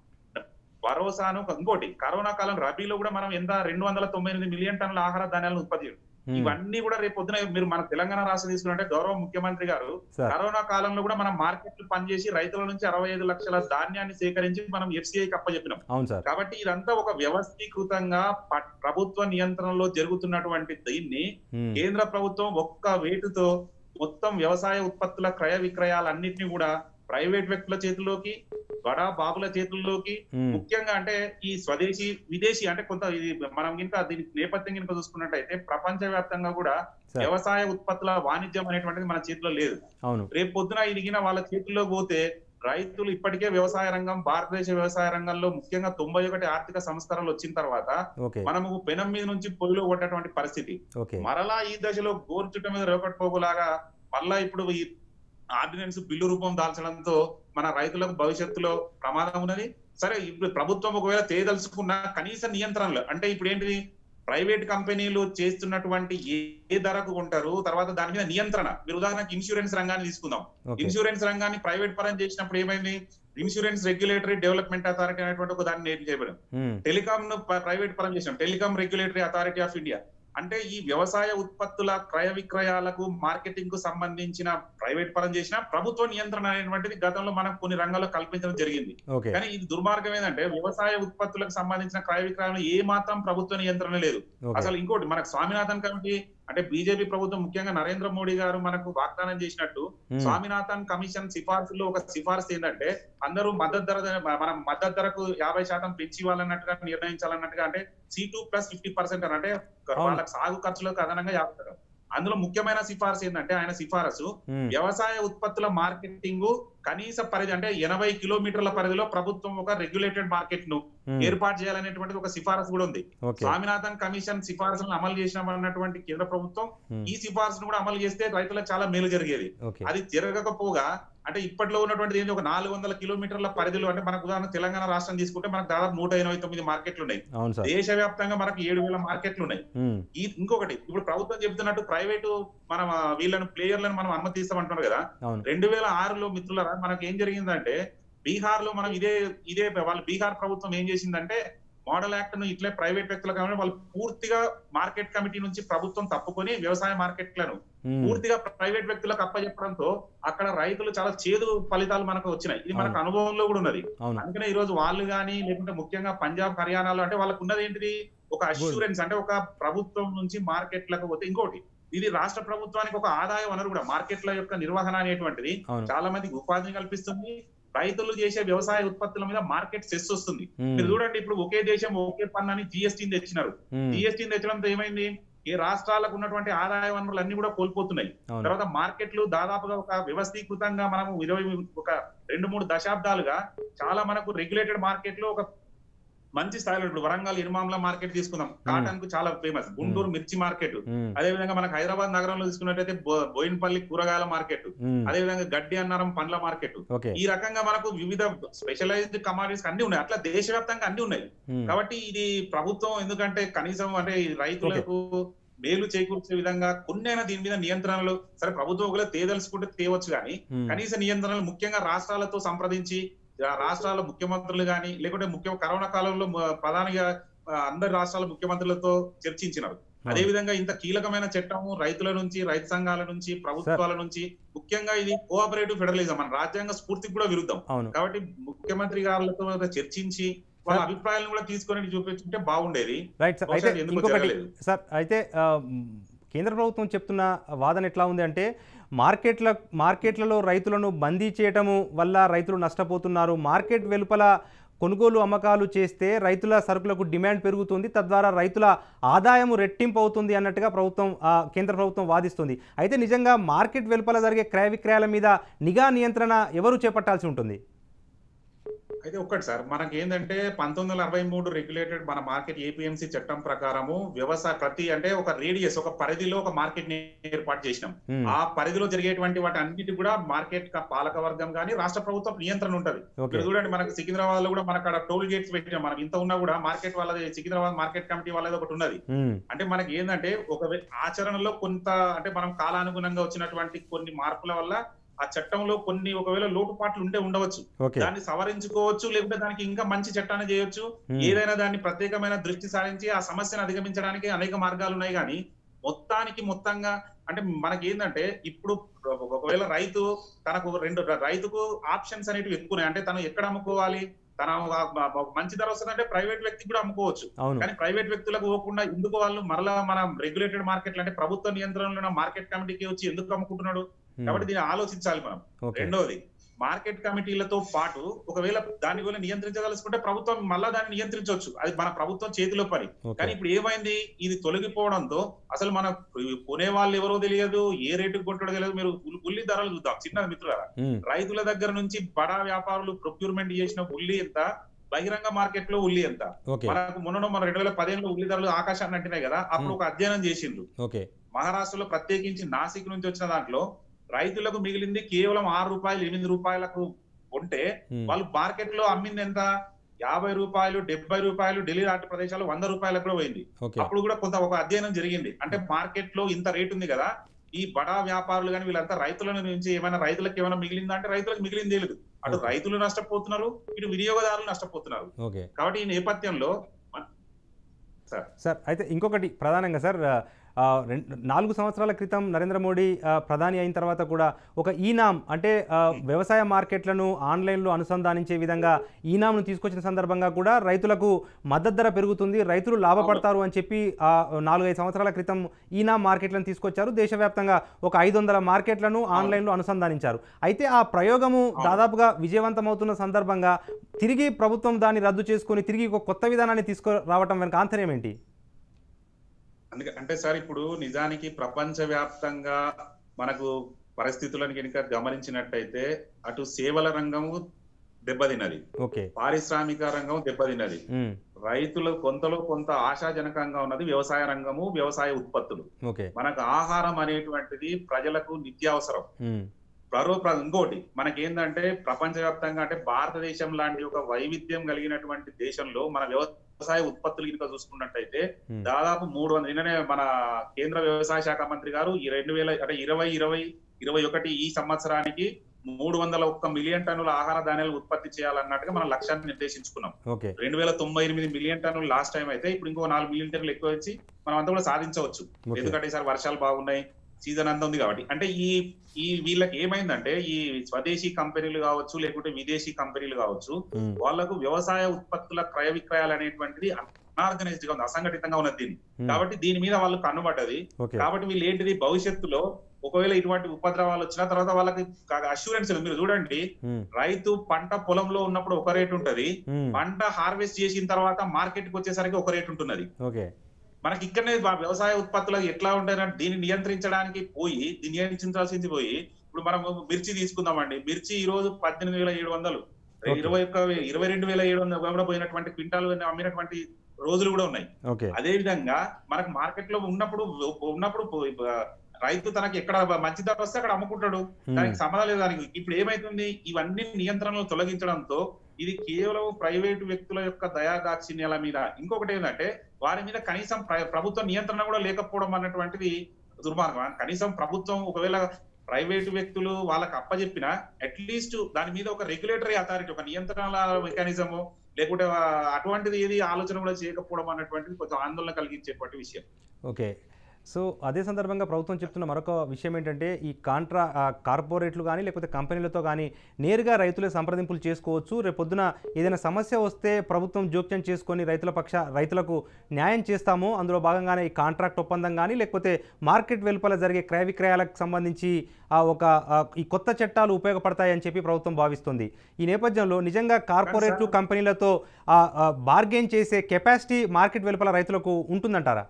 భరోసాను ఇంకోటి కరోనా కాలం రబీలో కూడా మనం ఎంత రెండు వందల తొంభై ఎనిమిది మిలియన్ టన్నుల ఆహార ధాన్యాలను ఉత్పత్తి చేయడం ఉమ్, ఇవన్నీ కూడా రేపు పొద్దున మీరు మన తెలంగాణ రాష్ట్రం తీసుకుంటే గౌరవ ముఖ్యమంత్రి గారు సార్ కరోనా కాలంలో కూడా మనం మార్కెట్లు పనిచేసి రైతుల నుంచి అరవై ఐదు లక్షల ధాన్యాన్ని సేకరించి మనం ఎఫ్సిఐకి అప్పచెప్పినాం అవును సార్ కాబట్టి ఇదంతా ఒక వ్యవస్థీకృతంగా ప- ప్రభుత్వ నియంత్రణలో జరుగుతున్నటువంటి దీన్ని ఉమ్, కేంద్ర ప్రభుత్వం ఒక్క వేటుతో మొత్తం వ్యవసాయ ఉత్పత్తుల క్రయ విక్రయాలన్నింటినీ కూడా ప్రైవేట్ వ్యక్తుల చేతుల్లోకి బడా బాబుల చేతుల్లోకి ఉమ్, ముఖ్యంగా అంటే ఈ స్వదేశీ విదేశీ అంటే కొంత ఇది మనం ఇంకా దీని నేపథ్యం కనుక చూసుకున్నట్టయితే ప్రపంచ వ్యాప్తంగా కూడా సార్. వ్యవసాయ ఉత్పత్తుల వాణిజ్యం అనేటువంటిది మన చేతిలో లేదు అవును రేపు పొద్దున ఇదిగిన వాళ్ళ చేతుల్లో పోతే రైతులు ఇప్పటికే వ్యవసాయ రంగం భారతదేశ వ్యవసాయ రంగంలో ముఖ్యంగా తొంభై ఒకటి ఆర్థిక సంస్కరణలు వచ్చిన తర్వాత ఓకే మనము పెనం మీద నుంచి పొయ్యిలో కొట్టేటువంటి పరిస్థితి ఓకే మరలా ఈ దశలో గోరుచుట్ట మీద రేపటి పోగులాగా మళ్ళా ఇప్పుడు ఈ ఆర్డినెన్స్ బిల్లు రూపం దాల్చడంతో మన రైతులకు భవిష్యత్తులో ప్రమాదం ఉన్నది సరే ఇప్పుడు ప్రభుత్వం ఒకవేళ తేదలుచుకున్న కనీస నియంత్రణలు అంటే ఇప్పుడు ఏంటిది ప్రైవేట్ కంపెనీలు చేస్తున్నటువంటి ఏ ఏ ధరకు కొంటారు తర్వాత దాని మీద నియంత్రణ మీరు ఉదాహరణకి ఇన్సూరెన్స్ రంగాన్ని తీసుకుందాం ఓకే ఇన్సూరెన్స్ రంగాన్ని ప్రైవేట్ పరం చేసినప్పుడు ఏమైంది ఇన్సూరెన్స్ రెగ్యులేటరీ డెవలప్మెంట్ అథారిటీ అనేటువంటి ఒక దాన్ని నేర్పు చేయబడింది ఉమ్, టెలికాం ను ప్రైవేట్ పరం చేసినాం telecom regulatory authority of India అంటే ఈ వ్యవసాయ ఉత్పత్తుల క్రయ విక్రయాలకు మార్కెటింగ్ కు సంబంధించిన ప్రైవేట్ పరం చేసిన ప్రభుత్వ నియంత్రణ అనేటువంటిది గతంలో మనకు కొన్ని రంగాల్లో కల్పించడం జరిగింది ఓకే కానీ ఇది దుర్మార్గం ఏంటంటే వ్యవసాయ ఉత్పత్తులకు సంబంధించిన క్రయ విక్రయాలు ఏ మాత్రం ప్రభుత్వ నియంత్రణ లేదు ఓకే అసలు ఇంకోటి మనకు స్వామినాథన్ కమిటీ అంటే బీజేపీ ప్రభుత్వం ముఖ్యంగా నరేంద్ర మోడీ గారు మనకు వాగ్దానం చేసినట్టు ఉమ్, స్వామినాథన్ కమిషన్ సిఫార్సులో ఒక సిఫార్సు ఏంటంటే అందరూ మద్దతు ధర మనం మద్దతు ధరకు యాభై శాతం పెంచి ఇవ్వాలన్నట్టుగా నిర్ణయించాలన్నట్టుగా అంటే C two plus fifty percent అంటే వాళ్ళకి సాగు ఖర్చులకు అదనంగా యాభై శాతం అందులో ముఖ్యమైన సిఫార్సు ఏంటంటే ఆయన సిఫారసు ఉమ్, వ్యవసాయ ఉత్పత్తుల మార్కెటింగ్ కనీస పరిధి అంటే ఎనభై కిలోమీటర్ల పరిధిలో ప్రభుత్వం ఒక రెగ్యులేటెడ్ మార్కెట్ ను ఉమ్, ఏర్పాటు చేయాలనేటువంటిది ఒక సిఫారసు కూడా ఉంది ఓకే స్వామినాథన్ కమిషన్ సిఫారసులను అమలు చేసినామన్నటువంటి కేంద్ర ప్రభుత్వం ఉమ్, ఈ సిఫార్సును కూడా అమలు చేస్తే రైతులకు చాలా మేలు జరిగేది ఓకే అది జరగకపోగా అంటే ఇప్పట్లో ఉన్నటువంటిది ఏంటి ఒక నాలుగు వందల కిలోమీటర్ల పరిధిలో అంటే మనకు ఉదాహరణ తెలంగాణ రాష్ట్రం తీసుకుంటే మనకు దాదాపు నూట ఎనభై తొమ్మిది మార్కెట్లు ఉన్నాయి అవును సార్ దేశవ్యాప్తంగా మనకు ఏడు వేల మార్కెట్లు ఉన్నాయి ఉమ్, ఈ ఇంకొకటి ఇప్పుడు ప్రభుత్వం చెబుతున్నట్టు ప్రైవేటు మనం ఆ, వీళ్ళను ప్లేయర్లను మనం అనుమతిస్తామంటున్నారు కదా అవును రెండు వేల ఆరులో మిత్రులరా మనకు ఏం జరిగిందంటే బీహార్ లో మనం ఇదే ఇదే వాళ్ళ బీహార్ ప్రభుత్వం ఏం చేసిందంటే మోడల్ యాక్ట్ ను ఇట్లే ప్రైవేట్ వ్యక్తులకు కాబట్టి వాళ్ళు పూర్తిగా మార్కెట్ కమిటీ నుంచి ప్రభుత్వం తప్పుకొని వ్యవసాయ మార్కెట్లను ఉమ్, పూర్తిగా ప్రైవేట్ వ్యక్తులకు అప్పచెప్పడంతో అక్కడ రైతులు చాలా చేదు ఫలితాలు మనకు వచ్చినాయి ఇది మనకు అనుభవంలో కూడా ఉన్నది అవును అందుకనే ఈ రోజు వాళ్ళు గానీ లేకుంటే ముఖ్యంగా పంజాబ్ హర్యానాలో అంటే వాళ్ళకు ఉన్నది ఏంటిది ఒక అష్యూరెన్స్ అంటే ఒక ప్రభుత్వం నుంచి మార్కెట్లకు పోతే ఇంకోటి ఇది రాష్ట్ర ప్రభుత్వానికి ఒక ఆదాయ వనరు కూడా మార్కెట్ల యొక్క నిర్వహణ అనేటువంటిది అవును చాలా మందికి ఉపాధిని కల్పిస్తుంది రైతులు చేసే వ్యవసాయ ఉత్పత్తుల మీద మార్కెట్ సెస్ వస్తుంది ఉమ్, మీరు చూడండి ఇప్పుడు ఒకే దేశం ఒకే పన్ను అని జిఎస్టీని తెచ్చినారు ఉమ్, జిఎస్టీని తెచ్చడంతో ఏమైంది ఈ రాష్ట్రాలకు ఉన్నటువంటి ఆదాయ వనరులు అన్ని కూడా కోల్పోతున్నాయి అవును తర్వాత మార్కెట్లు దాదాపుగా ఒక వ్యవస్థీకృతంగా మనం ఇరవై ఒక రెండు మూడు దశాబ్దాలుగా చాలా మనకు రెగ్యులేటెడ్ మార్కెట్ లో ఒక మంచి స్థాయిలో ఇప్పుడు వరంగల్ ఇర్మాంల మార్కెట్ తీసుకుందాం కాటన్ కు చాలా ఫేమస్ గుంటూరు మిర్చి మార్కెట్ ఉమ్, అదే విధంగా మనకు హైదరాబాద్ నగరంలో తీసుకున్నట్టయితే బో- బోయినపల్లి కూరగాయల మార్కెట్ ఉమ్, అదే విధంగా గడ్డి అన్నారం పండ్ల మార్కెట్ ఓకే ఈ రకంగా మనకు వివిధ స్పెషలైజ్డ్ కమాడిటీస్ అన్ని ఉన్నాయి అట్లా దేశవ్యాప్తంగా అన్ని ఉన్నాయి ఉమ్, కాబట్టి ఇది ప్రభుత్వం ఎందుకంటే కనీసం అంటే ఈ రైతులకు మేలు చేకూర్చే విధంగా కొన్నైనా దీని మీద నియంత్రణలు సరే ప్రభుత్వం ఒకవేళ తేదలుచుకుంటే తేవచ్చు కానీ ఉమ్. కనీస నియంత్రణలు ముఖ్యంగా రాష్ట్రాలతో సంప్రదించి ఆ రాష్ట్రాల ముఖ్యమంత్రులు గాని లేకుంటే ముఖ్య కరోనా కాలంలో మ- ప్రధానిగా ఆ, అందరి రాష్ట్రాల ముఖ్యమంత్రులతో చర్చించినారు అదే విధంగా ఇంత కీలకమైన చట్టము రైతుల నుంచి రైతు సంఘాల నుంచి ప్రభుత్వాల నుంచి ముఖ్యంగా ఇది కోఆపరేటివ్ ఫెడరలిజం మన రాజ్యాంగ స్ఫూర్తికి కూడా విరుద్ధం అవును కాబట్టి ముఖ్యమంత్రి గారితో చర్చించి వాళ్ళ సార్. అభిప్రాయాలను కూడా తీసుకొని చూపించుంటే బాగుండేది రైట్ సార్ బహుశా అయితే ఎందుకో ఇంకొకటి జరగలేదు. సార్ అయితే ఆ, మ్, కేంద్ర ప్రభుత్వం చెప్తున్న వాదన ఎట్లా ఉంది అంటే మార్కెట్ల మార్కెట్లలో రైతులను బందీ చేయటము వల్ల రైతులు నష్టపోతున్నారు మార్కెట్ వెలుపల కొనుగోలు అమ్మకాలు చేస్తే రైతుల సరుకులకు డిమాండ్ పెరుగుతుంది తద్వారా రైతుల ఆదాయము రెట్టింపు అవుతుంది అన్నట్టుగా ప్రభుత్వం ఆ, కేంద్ర ప్రభుత్వం వాదిస్తుంది అయితే నిజంగా మార్కెట్ వెలుపల జరిగే క్రయ విక్రయాల మీద నిఘా నియంత్రణ ఎవరు చేపట్టాల్సి ఉంటుంది అయితే ఒక్కటి సార్ మనకి ఏంటంటే పంతొమ్మిది వందల అరవై మూడు రెగ్యులేటెడ్ మన మార్కెట్ ఏపీఎంసీ చట్టం ప్రకారము వ్యవసాయ ప్రతి అంటే ఒక రేడియస్ ఒక పరిధిలో ఒక మార్కెట్ ని ఏర్పాటు చేసినాం మ్మ్. ఆ పరిధిలో జరిగేటువంటి వాటి అన్నిటి కూడా మార్కెట్ క- పాలక వర్గం కానీ రాష్ట్ర ప్రభుత్వం నియంత్రణ ఉంటది ఓకే ఇక్కడ చూడండి మనకి సికింద్రాబాద్ లో కూడా మనకు అక్కడ టోల్ గేట్స్ పెట్టినాం మనం ఇంత ఉన్నా కూడా మార్కెట్ వాళ్ళది సికింద్రాబాద్ మార్కెట్ కమిటీ వాళ్ళది ఒకటి ఉన్నది మ్మ్. అంటే మనకి ఏంటంటే ఒక వే- ఆచరణలో కొంత అంటే మనం కాలానుగుణంగా వచ్చినటువంటి కొన్ని మార్పుల వల్ల ఆ చట్టంలో కొన్ని ఒకవేళ లోటుపాట్లు ఉంటే ఉండవచ్చు ఓకే దాన్ని సవరించుకోవచ్చు లేకుంటే దానికి ఇంకా మంచి చట్టాన్ని చేయొచ్చు మ్మ్. ఏదైనా దాన్ని ప్రత్యేకమైన దృష్టి సారించి ఆ సమస్యను అధిగమించడానికి అనేక మార్గాలు ఉన్నాయి కానీ మొత్తానికి మొత్తంగా అంటే మనకి ఏంటంటే ఇప్పుడు ఒకవేళ రైతు తనకు రెండు రైతుకు ఆప్షన్స్ అనేటివి ఎక్కువ ఉన్నాయి అంటే తను ఎక్కడ అమ్ముకోవాలి తన ఒక మంచి ధర వస్తుందంటే ప్రైవేట్ వ్యక్తికి కూడా అమ్ముకోవచ్చు అవును కానీ ప్రైవేట్ వ్యక్తులకు పోకుండా ఎందుకు వాళ్ళు మరలా మన రెగ్యులేటెడ్ మార్కెట్లు అంటే ప్రభుత్వ నియంత్రణలో ఉన్న మార్కెట్ కమిటీకి వచ్చి ఎందుకు అమ్ముకుంటున్నాడు మ్మ్. కాబట్టి దీన్ని ఆలోచించాలి మనం ఓకే రెండోది మార్కెట్ కమిటీలతో పాటు ఒకవేళ దాని వల్ల నియంత్రించదలుచుకుంటే ప్రభుత్వం మళ్ళా దాన్ని నియంత్రించవచ్చు అది మన ప్రభుత్వం చేతిలో పని ఓకే కానీ ఇప్పుడు ఏమైంది ఇది తొలగిపోవడంతో అసలు మన కొనే వాళ్ళు ఎవరో తెలియదు ఏ రేటుకు కొంటాడో తెలియదు మీరు ఉల్- ఉల్లి ధరలు చూద్దాం చిన్న మిత్రులారా మ్మ్. రైతుల దగ్గర నుంచి బడా వ్యాపారులు ప్రొక్యూర్మెంట్ చేసిన ఉల్లి ఎంత బహిరంగ మార్కెట్ లో ఉల్లి ఎంత ఓకే మనకు మొన్న మన రెండు వేల పదిహేనులో ఉల్లి ధరలు ఆకాశాన్ని అంటినాయి కదా అప్పుడు ఒక అధ్యయనం చేసిండ్రు ఓకే మహారాష్ట్రలో ప్రత్యేకించి నాసిక్ నుంచి వచ్చిన దాంట్లో రైతులకు మిగిలింది కేవలం ఆరు రూపాయలు ఎనిమిది రూపాయలకు ఉంటే మ్మ్. వాళ్ళు మార్కెట్ లో అమ్మింది ఎంత యాభై రూపాయలు డెబ్బై రూపాయలు ఢిల్లీ లాంటి ప్రదేశాలు వంద రూపాయలకు కూడా పోయింది ఓకే అప్పుడు కూడా కొంత ఒక అధ్యయనం జరిగింది అంటే మార్కెట్ లో ఇంత రేట్ ఉంది కదా ఈ బడా వ్యాపారులు కానీ వీళ్ళంతా రైతుల నుంచి ఏమైనా రైతులకు ఏమైనా మిగిలిందా అంటే రైతులకు మిగిలింది లేదు అటు Okay. రైతులు నష్టపోతున్నారు ఇటు వినియోగదారులు నష్టపోతున్నారు ఓకే కాబట్టి ఈ నేపథ్యంలో సార్ అయితే ఇంకొకటి ప్రధానంగా సార్ ఆ, రెండు నాలుగు సంవత్సరాల క్రితం నరేంద్ర మోడీ ఆ, ప్రధాని అయిన తర్వాత కూడా ఒక ఈనామ్ అంటే ఆ, వ్యవసాయ మార్కెట్లను ఆన్లైన్లో అనుసంధానించే విధంగా ఈనాంను తీసుకొచ్చిన సందర్భంగా కూడా రైతులకు మద్దతు ధర పెరుగుతుంది రైతులు లాభపడతారు అని చెప్పి ఆ, నాలుగైదు సంవత్సరాల క్రితం ఈనామ్ మార్కెట్లను తీసుకొచ్చారు దేశవ్యాప్తంగా ఒక ఐదు వందల మార్కెట్లను ఆన్లైన్లో అనుసంధానించారు అయితే ఆ ప్రయోగము దాదాపుగా విజయవంతమవుతున్న సందర్భంగా తిరిగి ప్రభుత్వం దాన్ని రద్దు చేసుకొని తిరిగి ఒక కొత్త విధానాన్ని తీసుకురావటం వెనక ఆంతర్యం ఏంటి అందుకే అంటే సార్ ఇప్పుడు నిజానికి ప్రపంచ వ్యాప్తంగా మనకు పరిస్థితులను కనుక గమనించినట్టయితే అటు సేవల రంగము దెబ్బతిన్నది ఓకే పారిశ్రామిక రంగం దెబ్బతిన్నది ఉమ్, రైతులు కొంతలో కొంత ఆశాజనకంగా ఉన్నది వ్యవసాయ రంగము వ్యవసాయ ఉత్పత్తులు ఓకే మనకు ఆహారం అనేటువంటిది ప్రజలకు నిత్యావసరం ఉమ్, ప్రరో ప్ర- ఇంకోటి మనకేందంటే ప్రపంచవ్యాప్తంగా అంటే భారతదేశం లాంటి ఒక వైవిధ్యం కలిగినటువంటి దేశంలో మన వ్యవసాయ ఉత్పత్తులు కనుక చూసుకున్నట్టయితే Hmm. దాదాపు మూడు వందల నిన్ననే మన కేంద్ర వ్యవసాయ శాఖ మంత్రి గారు ఈ రెండు వేల అంటే ఇరవై ఇరవై ఇరవై ఒకటి ఈ సంవత్సరానికి మూడు వందల ఒక్క మిలియన్ టన్నుల ఆహార ధాన్యాలు ఉత్పత్తి చేయాలన్నట్టుగా మనం లక్ష్యాన్ని నిర్దేశించుకున్నాం ఓకే రెండు వేల తొంభై ఎనిమిది మిలియన్ టన్నులు లాస్ట్ టైం అయితే ఇప్పుడు ఇంకో నాలుగు మిలియన్ టన్నులు ఎక్కువ వచ్చి మనం అంతా కూడా సాధించవచ్చు ఓకే ఎందుకంటే ఈసారి వర్షాలు బాగున్నాయి సీజన్ అంతా ఉంది కాబట్టి అంటే ఈ ఈ వీళ్ళకి ఏమైందంటే ఈ స్వదేశీ కంపెనీలు కావచ్చు లేకుంటే విదేశీ కంపెనీలు కావచ్చు ఉమ్, వాళ్ళకు వ్యవసాయ ఉత్పత్తుల క్రయ విక్రయాలు అనేటువంటిది అనార్గనైజ్డ్ గా ఉంది అసంఘటితంగా ఉన్నది దీన్ని ఉమ్, కాబట్టి దీని మీద వాళ్ళు కన్నుబడ్డది ఓకే కాబట్టి వీళ్ళు ఏంటిది భవిష్యత్తులో ఒకవేళ ఇటువంటి ఉపద్రవాలు వచ్చిన తర్వాత వాళ్ళకి అష్యూరెన్స్ మీరు చూడండి ఉమ్, రైతు పంట పొలంలో ఉన్నప్పుడు ఒక రేట్ ఉంటది ఉమ్, పంట హార్వెస్ట్ చేసిన తర్వాత మార్కెట్ కి వచ్చేసరికి ఒక రేట్ ఉంటున్నది ఓకే మనకి ఇక్కడనే బా- వ్యవసాయ ఉత్పత్తులు ఎట్లా ఉంటాయంటే దీన్ని నియంత్రించడానికి పోయి దీన్ని నియంత్రించాల్సింది పోయి ఇప్పుడు మనం మిర్చి తీసుకుందామండి మిర్చి ఈ రోజు పద్దెనిమిది వేల ఏడు వందలు Okay. ఇరవై ఒక్క వే- ఇరవై రెండు వేల ఏడు వందలు కూడా పోయినటువంటి క్వింటాలు అమ్మినటువంటి రోజులు కూడా ఉన్నాయి ఓకే అదే విధంగా మనకు మార్కెట్ లో ఉన్నప్పుడు ఉన్నప్పుడు పో- బ- రైతు తనకి ఎక్కడ మంచి ధర వస్తే అక్కడ అమ్ముకుంటాడు ఉమ్, దానికి సంబంధం లేదు దానికి ఇప్పుడు ఏమైతుంది ఇవన్నీ నియంత్రణలు తొలగించడంతో ఇది కేవలం ప్రైవేటు వ్యక్తుల యొక్క దయాదాక్షిణ్యాల మీద ఇంకొకటి ఏంటంటే వారి మీద కనీసం ప్ర- ప్రభుత్వ నియంత్రణ కూడా లేకపోవడం అన్నటువంటిది దుర్మార్గం కనీసం ప్రభుత్వం ఒకవేళ ప్రైవేటు వ్యక్తులు వాళ్ళకి అప్పచెప్పినా అట్లీస్ట్ దాని మీద ఒక రెగ్యులేటరీ అథారిటీ ఒక నియంత్రణ మెకానిజము లేకుంటే ఆ, అటువంటిది ఏది ఆలోచన కూడా చేయకపోవడం అన్నటువంటిది కొంచెం ఆందోళన కలిగించేటువంటి విషయం ఓకే సో అదే సందర్భంగా ప్రభుత్వం చెప్తున్న మరొక విషయం ఏంటంటే ఈ కాంట్రా ఆ, కార్పొరేట్లు కానీ లేకపోతే కంపెనీలతో కానీ నేరుగా రైతులే సంప్రదింపులు చేసుకోవచ్చు రేపొద్దున ఏదైనా సమస్య వస్తే ప్రభుత్వం జోక్యం చేసుకొని రైతుల పక్ష రైతులకు న్యాయం చేస్తాము అందులో భాగంగానే ఈ కాంట్రాక్ట్ ఒప్పందం కానీ లేకపోతే మార్కెట్ వెలుపల జరిగే క్రయ విక్రయాలకు సంబంధించి ఆ ఒక ఆ, ఈ కొత్త చట్టాలు ఉపయోగపడతాయని చెప్పి ప్రభుత్వం భావిస్తుంది ఈ నేపథ్యంలో నిజంగా కార్పొరేట్లు కంపెనీలతో బార్గెన్ చేసే కెపాసిటీ మార్కెట్ వెలుపల రైతులకు ఉంటుందంటారా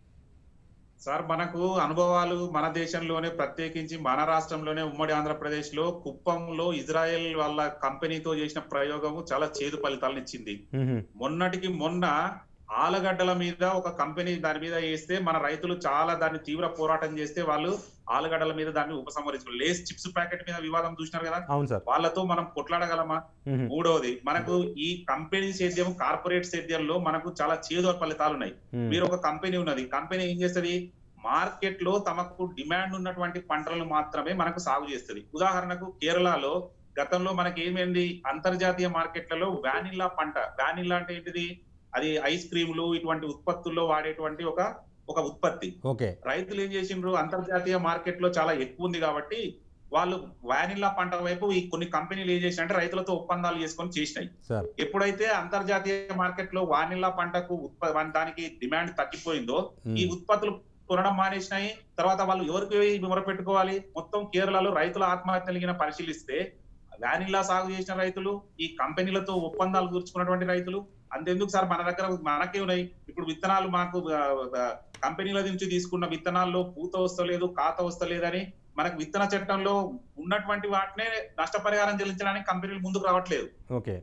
సార్ మనకు అనుభవాలు మన దేశంలోనే ప్రత్యేకించి మన రాష్ట్రంలోనే ఉమ్మడి ఆంధ్రప్రదేశ్ లో కుప్పంలో ఇజ్రాయెల్ వాళ్ళ కంపెనీతో చేసిన ప్రయోగము చాలా చేదు ఫలితాలను ఇచ్చింది మ్హూ. మొన్నటికి మొన్న ఆలగడ్డల మీద ఒక కంపెనీ దాని మీద వేస్తే మన రైతులు చాలా దాన్ని తీవ్ర పోరాటం చేస్తే వాళ్ళు ఆలుగడ్డల మీద దాన్ని ఉపసంహరించుకున్నారు లేస్ చిప్స్ ప్యాకెట్ మీద వివాదం చూసినారు కదా అవును సార్ వాళ్ళతో మనం కొట్లాడగలమా మ్హూ. మూడవది మనకు ఈ కంపెనీ సేద్యం కార్పొరేట్ సేద్యంలో మనకు చాలా చేదు ఫలితాలు ఉన్నాయి మ్. మీరు ఒక కంపెనీ ఉన్నది కంపెనీ ఏం చేస్తది మార్కెట్ లో తమకు డిమాండ్ ఉన్నటువంటి పంటలను మాత్రమే మనకు సాగు చేస్తుంది ఉదాహరణకు కేరళలో గతంలో మనకి ఏమైంది అంతర్జాతీయ మార్కెట్లలో వ్యానిల్లా పంట వ్యానిల్లా అంటే ఏంటిది అది ఐస్ క్రీములు ఇటువంటి ఉత్పత్తుల్లో వాడేటువంటి ఒక ఒక ఉత్పత్తి ఓకే రైతులు ఏం చేసిండ్రు అంతర్జాతీయ మార్కెట్ లో చాలా ఎక్కువ ఉంది కాబట్టి వాళ్ళు వ్యానిల్లా పంట వైపు ఈ కొన్ని కంపెనీలు ఏం చేసినంటే రైతులతో ఒప్పందాలు చేసుకొని చేసినాయి సార్ ఎప్పుడైతే అంతర్జాతీయ మార్కెట్ లో వానిలా పంటకు ఉత్ప దానికి డిమాండ్ తగ్గిపోయిందో మ్. ఈ ఉత్పత్తులు కొనడం మానేసినాయి తర్వాత వాళ్ళు ఎవరికి మొరపెట్టుకోవాలి మొత్తం కేరళలో రైతుల ఆత్మహత్యలు గిన పరిశీలిస్తే వ్యానిలా సాగు చేసిన రైతులు ఈ కంపెనీలతో ఒప్పందాలు కూర్చుకున్నటువంటి రైతులు అంతెందుకు సార్ మన దగ్గర మనకే ఉన్నాయి ఇప్పుడు విత్తనాలు మాకు ఆ, ఆ, కంపెనీల నుంచి తీసుకున్న విత్తనాల్లో పూత వస్తలేదు కాత వస్తలేదని మనకు విత్తన చట్టంలో ఉన్నటువంటి వాటినే నష్టపరిహారం చెల్లించడానికి కంపెనీలు ముందుకు రావట్లేదు ఓకే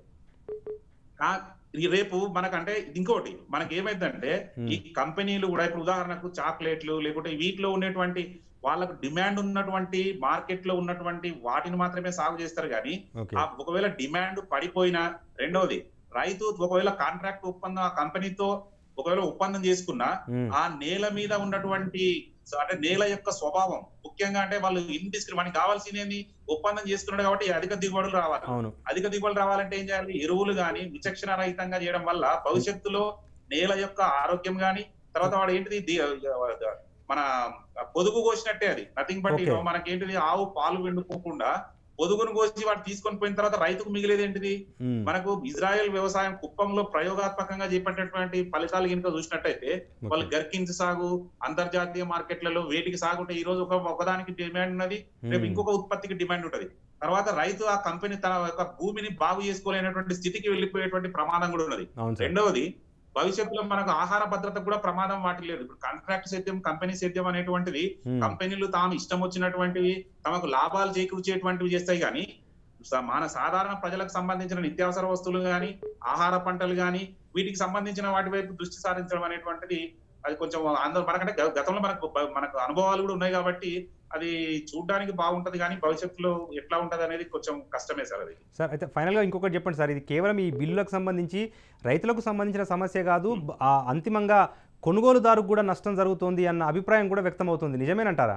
కా- ఈ రేపు మనకంటే ఇంకోటి మనకి ఏమైందంటే Hmm. ఈ కంపెనీలు కూడా ఇప్పుడు ఉదాహరణకు చాక్లెట్లు లేకుంటే వీటిలో ఉండేటువంటి వాళ్ళకు డిమాండ్ ఉన్నటువంటి మార్కెట్ లో ఉన్నటువంటి వాటిని మాత్రమే సాగు చేస్తారు కానీ ఓకే ఆ ఒకవేళ డిమాండ్ పడిపోయినా రెండవది రైతు ఒకవేళ కాంట్రాక్ట్ ఒప్పందం ఆ కంపెనీతో ఒకవేళ ఒప్పందం చేసుకున్నా మ్. ఆ నేల మీద ఉన్నటువంటి సో అంటే నేల యొక్క స్వభావం ముఖ్యంగా అంటే వాళ్ళు ఇండిస్క్రి మనకి కావాల్సింది ఒప్పందం చేసుకున్నాడు కాబట్టి అధిక దిగుబడులు రావాలి అవును అధిక దిగుబడులు రావాలంటే ఏం చేయాలి ఎరువులు గాని విచక్షణ రహితంగా చేయడం వల్ల భవిష్యత్తులో నేల యొక్క ఆరోగ్యం గాని తర్వాత వాడు ఏంటిది ది- మన పొదుగు కోసినట్టే అది నథింగ్ బట్ Okay. మనకి ఏంటిది ఆవు పాలు వెండుకోకుండా పొదుగును కోసి వాడు తీసుకొని పోయిన తర్వాత రైతుకు మిగిలేది ఏంటిది మ్. మనకు ఇజ్రాయెల్ వ్యవసాయం కుప్పంలో ప్రయోగాత్మకంగా చేపట్టేటువంటి ఫలితాలు కనుక చూసినట్టయితే వాళ్ళు ఓకే. గర్కిన్స్ సాగు అంతర్జాతీయ మార్కెట్లలో వేటికి సాగు ఉంటే ఈ రోజు ఒక ఒకదానికి డిమాండ్ ఉన్నది రేపు మ్. ఇంకొక ఉత్పత్తికి డిమాండ్ ఉంటది తర్వాత రైతు ఆ కంపెనీ తన యొక్క భూమిని బాగు చేసుకోలేనటువంటి స్థితికి వెళ్ళిపోయేటువంటి ప్రమాదం కూడా ఉన్నది అవును సార్ రెండవది భవిష్యత్తులో మనకు ఆహార భద్రత కూడా ప్రమాదం వాటి లేదు ఇప్పుడు కాంట్రాక్ట్ సేద్యం కంపెనీ సేద్యం అనేటువంటిది మ్. కంపెనీలు తాము ఇష్టం వచ్చినటువంటివి తమకు లాభాలు చేకూర్చేటువంటివి చేస్తాయి కానీ స- మన సాధారణ ప్రజలకు సంబంధించిన నిత్యావసర వస్తువులు గాని ఆహార పంటలు గాని వీటికి సంబంధించిన వాటి వైపు దృష్టి సారించడం అనేటువంటిది అది కొంచెం అందరూ మనకంటే గ- గతంలో మనకు బ- మనకు అనుభవాలు కూడా ఉన్నాయి కాబట్టి అది చూడడానికి బాగుంటది కానీ భవిష్యత్తులో ఎట్లా ఉంటది అనేది కొంచెం కష్టమే సార్ అది సార్ అయితే ఫైనల్గా ఇంకొకటి చెప్పండి సార్ ఇది కేవలం ఈ బిల్లులకు సంబంధించి రైతులకు సంబంధించిన సమస్య కాదు బ- ఆ అంతిమంగా కొనుగోలుదారుకు కూడా నష్టం జరుగుతోంది అన్న అభిప్రాయం కూడా వ్యక్తమవుతుంది నిజమేనంటారా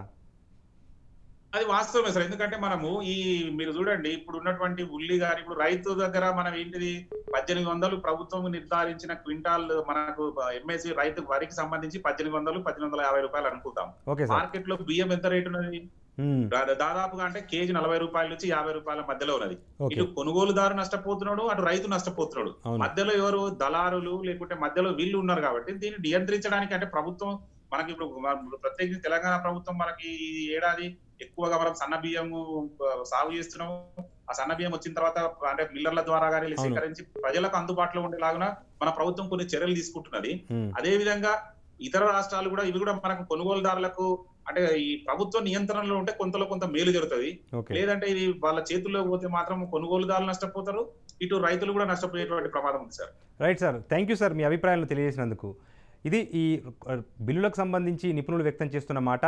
అది వాస్తవమే సార్ ఎందుకంటే మనము ఈ మీరు చూడండి ఇప్పుడు ఉన్నటువంటి ఉల్లి గాని ఇప్పుడు రైతు దగ్గర మనం ఏంటిది పద్దెనిమిది వందలు ప్రభుత్వం నిర్ధారించిన క్వింటాల్ మనకు ఎంఎస్సి రైతు వరికి సంబంధించి పద్దెనిమిది వందలు పద్దెనిమిది వందల యాభై రూపాయలు అనుకుంటాం ఓకే సార్ మార్కెట్ లో బియ్యం ఎంత రేటు ఉన్నది మ్. దా- దాదాపుగా అంటే కేజీ నలభై రూపాయల నుంచి యాభై రూపాయల మధ్యలో ఉన్నది ఓకే ఇటు కొనుగోలుదారు నష్టపోతున్నాడు అటు రైతు నష్టపోతున్నాడు అవును మధ్యలో ఎవరు దళారులు లేకుంటే మధ్యలో వీళ్ళు ఉన్నారు కాబట్టి దీన్ని నియంత్రించడానికి అంటే ప్రభుత్వం మనకి ఇప్పుడు మన- ప్రత్యేకించి తెలంగాణ ప్రభుత్వం మనకి ఈ ఏడాది ఎక్కువగా మనం సన్న బియ్యము ఆ, సాగు చేస్తున్నాము ఆ సన్న బియ్యం వచ్చిన తర్వాత అంటే మిల్లర్ల ద్వారా కానీ అవును. సేకరించి ప్రజలకు అందుబాటులో ఉండేలాగా మన ప్రభుత్వం కొన్ని చర్యలు తీసుకుంటున్నది మ్. అదే విధంగా ఇతర రాష్ట్రాలు కూడా ఇవి కూడా మనకు కొనుగోలుదారులకు అంటే ఈ ప్రభుత్వ నియంత్రణలో ఉంటే కొంతలో కొంత మేలు జరుగుతుంది ఓకే లేదంటే ఇది వాళ్ళ చేతుల్లో పోతే మాత్రం కొనుగోలుదారులు నష్టపోతారు ఇటు రైతులు కూడా నష్టపోయేటువంటి ప్రమాదం ఉంది sir right sir thank you sir మీ అభిప్రాయాలను తెలియజేసినందుకు ఇది ఈ ఆ, బిల్లులకు సంబంధించి నిపుణులు వ్యక్తం చేస్తున్న మాట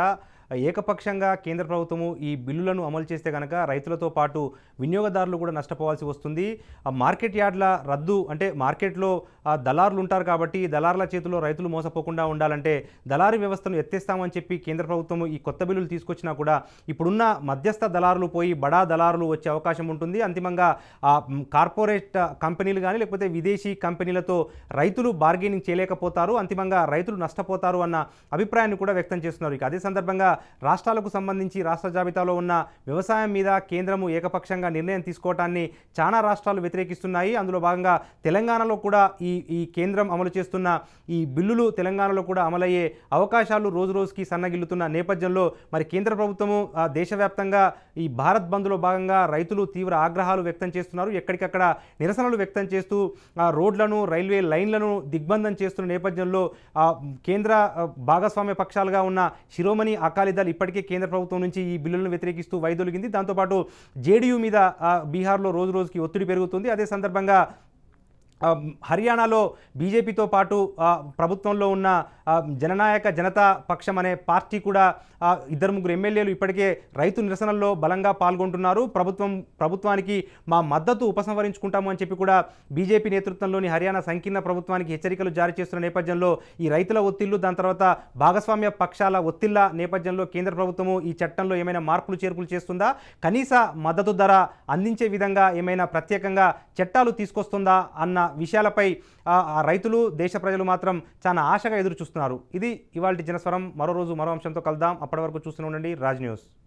ఏకపక్షంగా కేంద్ర ప్రభుత్వము ఈ బిల్లులను అమలు చేస్తే కనుక రైతులతో పాటు వినియోగదారులు కూడా నష్టపోవాల్సి వస్తుంది ఆ మార్కెట్ యార్డ్ల రద్దు అంటే మార్కెట్లో ఆ దళారులు ఉంటారు కాబట్టి దళారుల చేతిలో రైతులు మోసపోకుండా ఉండాలంటే దళారీ వ్యవస్థను ఎత్తేస్తామని చెప్పి కేంద్ర ప్రభుత్వం ఈ కొత్త బిల్లులు తీసుకొచ్చినా కూడా ఇప్పుడున్న మధ్యస్థ దళారులు పోయి బడా దళారులు వచ్చే అవకాశం ఉంటుంది అంతిమంగా ఆ మ్, కార్పొరేట్ కంపెనీలు కానీ లేకపోతే విదేశీ కంపెనీలతో రైతులు బార్గెనింగ్ చేయలేకపోతారు అంతిమంగా రైతులు నష్టపోతారు అన్న అభిప్రాయాన్ని కూడా వ్యక్తం చేస్తున్నారు ఇక అదే సందర్భంగా రాష్ట్రాలకు సంబంధించి రాష్ట్ర జాబితాలో ఉన్న వ్యవసాయం మీద కేంద్రము ఏకపక్షంగా నిర్ణయం తీసుకోవటాన్ని చాలా రాష్ట్రాలు వ్యతిరేకిస్తున్నాయి అందులో భాగంగా తెలంగాణలో కూడా ఈ ఈ కేంద్రం అమలు చేస్తున్న ఈ బిల్లులు తెలంగాణలో కూడా అమలయ్యే అవకాశాలు రోజు రోజుకి సన్నగిల్లుతున్న నేపథ్యంలో మరి కేంద్ర ప్రభుత్వము ఆ, దేశవ్యాప్తంగా ఈ భారత్ బంద్లో భాగంగా రైతులు తీవ్ర ఆగ్రహాలు వ్యక్తం చేస్తున్నారు ఎక్కడికక్కడ నిరసనలు వ్యక్తం చేస్తూ ఆ, రోడ్లను రైల్వే లైన్లను దిగ్బంధం చేస్తున్న నేపథ్యంలో ఆ, కేంద్ర ఆ, భాగస్వామ్య పక్షాలుగా ఉన్న శిరోమణి అకాలీదళ్ ఇప్పటికే కేంద్ర ప్రభుత్వం నుంచి ఈ బిల్లులను వ్యతిరేకిస్తూ వైదొలిగింది దాంతోపాటు జేడీయూ మీద ఆ, బీహార్లో రోజు రోజుకి ఒత్తిడి పెరుగుతుంది అదే సందర్భంగా ఆ, హర్యానాలో బీజేపీతో పాటు ఆ, ప్రభుత్వంలో ఉన్న ఆ, జననాయక జనతా పక్షం అనే పార్టీ కూడా ఆ, ఇద్దరు ముగ్గురు ఎమ్మెల్యేలు ఇప్పటికే రైతు నిరసనల్లో బలంగా పాల్గొంటున్నారు ప్రభుత్వం ప్రభుత్వానికి మా మద్దతు ఉపసంహరించుకుంటాము అని చెప్పి కూడా బీజేపీ నేతృత్వంలోని హర్యానా సంకీర్ణ ప్రభుత్వానికి హెచ్చరికలు జారీ చేస్తున్న నేపథ్యంలో ఈ రైతుల ఒత్తిళ్లు దాని తర్వాత భాగస్వామ్య పక్షాల ఒత్తిళ్ల నేపథ్యంలో కేంద్ర ప్రభుత్వము ఈ చట్టంలో ఏమైనా మార్పులు చేర్పులు చేస్తుందా కనీస మద్దతు ధర అందించే విధంగా ఏమైనా ప్రత్యేకంగా చట్టాలు తీసుకొస్తుందా అన్న విషయాలపై ఆ, ఆ రైతులు దేశ ప్రజలు మాత్రం చాలా ఆశగా ఎదురు చూస్తున్నారు ఇది ఇవాళ జనస్వరం మరో రోజు మరో అంశంతో కలుద్దాం అప్పటి వరకు చూస్తూనే ఉండండి రాజ్ న్యూస్